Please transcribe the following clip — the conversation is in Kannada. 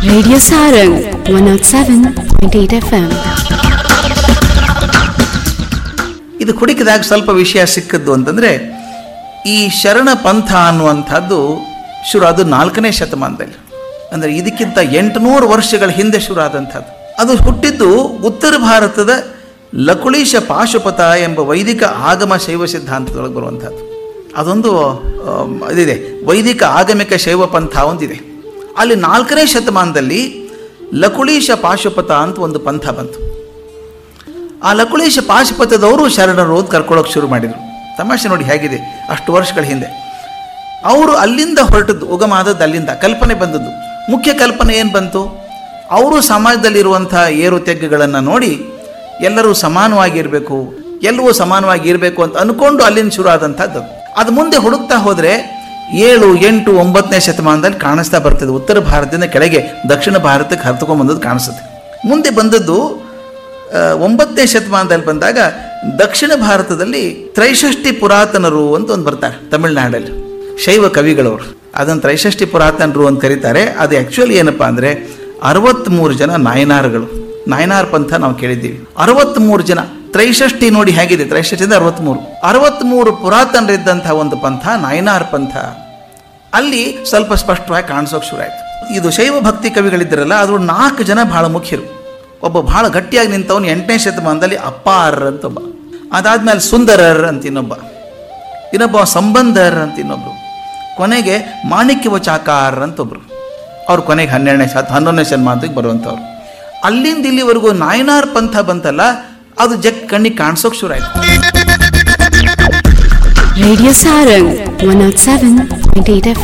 Radio Sarang 107.8 FM. ಇದು ಹುಡುಕಿದಾಗ ಸ್ವಲ್ಪ ವಿಷಯ ಸಿಕ್ಕದ್ದು ಅಂತಂದರೆ ಈ ಶರಣ ಪಂಥ ಅನ್ನುವಂಥದ್ದು ಶುರು ಅದು ನಾಲ್ಕನೇ ಶತಮಾನದಲ್ಲಿ ಅಂದರೆ ಇದಕ್ಕಿಂತ ಎಂಟುನೂರು ವರ್ಷಗಳ ಹಿಂದೆ ಶುರು ಆದಂಥದ್ದು ಅದು ಹುಟ್ಟಿದ್ದು ಉತ್ತರ ಭಾರತದ ಲಕುಳೀಶ ಪಾಶುಪತ ಎಂಬ ವೈದಿಕ ಆಗಮ ಶೈವ ಸಿದ್ಧಾಂತದೊಳಗೆ ಬರುವಂಥದ್ದು ಅದೊಂದು ಆಮ್, ಇದಿದೆ ವೈದಿಕ ಆಗಮಿಕ ಶೈವ ಪಂಥ ಒಂದಿದೆ ಅಲ್ಲಿ ನಾಲ್ಕನೇ ಶತಮಾನದಲ್ಲಿ ಲಕುಳೀಶ ಪಾಶುಪತ ಅಂತ ಒಂದು ಪಂಥ ಬಂತು ಆ ಲಕುಳೇಶ ಪಾಶುಪತದವರು ಶರಣರು ಅಂತ ಕರ್ಕೊಳ್ಳೋಕೆ ಶುರು ಮಾಡಿದರು ತಮಾಷೆ ನೋಡಿ ಹೇಗಿದೆ ಅಷ್ಟು ವರ್ಷಗಳ ಹಿಂದೆ ಅವರು ಅಲ್ಲಿಂದ ಹೊರಟದ್ದು ಉಗಮ ಆದದ್ದು ಅಲ್ಲಿಂದ ಕಲ್ಪನೆ ಬಂದದ್ದು ಮುಖ್ಯ ಕಲ್ಪನೆ ಏನು ಬಂತು ಅವರು ಸಮಾಜದಲ್ಲಿರುವಂಥ ಏರು ತೆಗ್ಗುಗಳನ್ನು ನೋಡಿ ಎಲ್ಲರೂ ಸಮಾನವಾಗಿರಬೇಕು ಎಲ್ಲವೂ ಸಮಾನವಾಗಿ ಇರಬೇಕು ಅಂತ ಅಂದ್ಕೊಂಡು ಅಲ್ಲಿಂದ ಶುರು ಆದಂಥದ್ದು ಅದು ಮುಂದೆ ಹುಡುಕ್ತಾ ಹೋದರೆ ಏಳು ಎಂಟು ಒಂಬತ್ತನೇ ಶತಮಾನದಲ್ಲಿ ಕಾಣಿಸ್ತಾ ಬರ್ತದೆ ಉತ್ತರ ಭಾರತದಿಂದ ಕೆಳಗೆ ದಕ್ಷಿಣ ಭಾರತಕ್ಕೆ ಹರಿದುಕೊಂಡ್ಬಂದದ್ದು ಕಾಣಿಸುತ್ತೆ ಮುಂದೆ ಬಂದದ್ದು ಆ, ಒಂಬತ್ತನೇ ಶತಮಾನದಲ್ಲಿ ಬಂದಾಗ ದಕ್ಷಿಣ ಭಾರತದಲ್ಲಿ ತ್ರೈಷಷ್ಟಿ ಪುರಾತನರು ಅಂತ ಒಂದು ಬರ್ತಾರೆ ತಮಿಳುನಾಡಲ್ಲಿ ಶೈವ ಕವಿಗಳವರು ಅದನ್ನು ತ್ರೈಷಷ್ಟಿ ಪುರಾತನರು ಅಂತ ಕರೀತಾರೆ ಅದು ಆ್ಯಕ್ಚುಲಿ ಏನಪ್ಪ ಅಂದರೆ ಅರವತ್ತ್ಮೂರು ಜನ ನಾಯನಾರ್ಗಳು ನಾಯನಾರ್ ಪಂಥ ನಾವು ಕೇಳಿದ್ದೀವಿ ಅರವತ್ತ್ಮೂರು ಜನ ತ್ರೈಷಷ್ಟಿ ನೋಡಿ ಹೇಗಿದೆ ತ್ರೈಷಷ್ಟಿಯಿಂದ ಅರವತ್ತ್ಮೂರು ಅರವತ್ತ್ಮೂರು ಪುರಾತನರಿದ್ದಂಥ ಒಂದು ಪಂಥ ನಾಯನಾರ್ ಪಂಥ ಅಲ್ಲಿ ಸ್ವಲ್ಪ ಸ್ಪಷ್ಟವಾಗಿ ಕಾಣಿಸೋಕೆ ಶುರು ಆಯಿತು ಇದು ಶೈವ ಭಕ್ತಿ ಕವಿಗಳಿದ್ದರಲ್ಲ ಅದ್ರ ನಾಲ್ಕು ಜನ ಭಾಳ ಮುಖ್ಯರು ಒಬ್ಬ ಭಾಳ ಗಟ್ಟಿಯಾಗಿ ನಿಂತವನು ಎಂಟನೇ ಶತಮಾನದಲ್ಲಿ ಅಪ್ಪಾರ್ ಅಂತ ಒಬ್ಬ ಅದಾದ್ಮೇಲೆ ಸುಂದರರ್ ಅಂತ ಇನ್ನೊಬ್ಬ ಇನ್ನೊಬ್ಬ ಸಂಬಂಧರ್ ಅಂತ ಇನ್ನೊಬ್ರು ಕೊನೆಗೆ ಮಾಣಿಕ್ಯ ವಚಾಕಾರ್ ಅಂತ ಒಬ್ರು ಅವ್ರು ಕೊನೆಗೆ ಹನ್ನೆರಡನೇ ಶತ ಹನ್ನೊಂದನೇ ಶತಮಾನಕ್ಕೆ ಬರುವಂಥವ್ರು ಅಲ್ಲಿಂದ ಇಲ್ಲಿವರೆಗೂ ನಾಯನಾರ್ ಪಂಥ ಬಂತಲ್ಲ ಅದು ಜಗ್ ಕಣ್ಣಿಗೆ ಕಾಣಿಸೋಕೆ ಶುರು ಆಯ್ತು Radio Sarang 107.8 FM.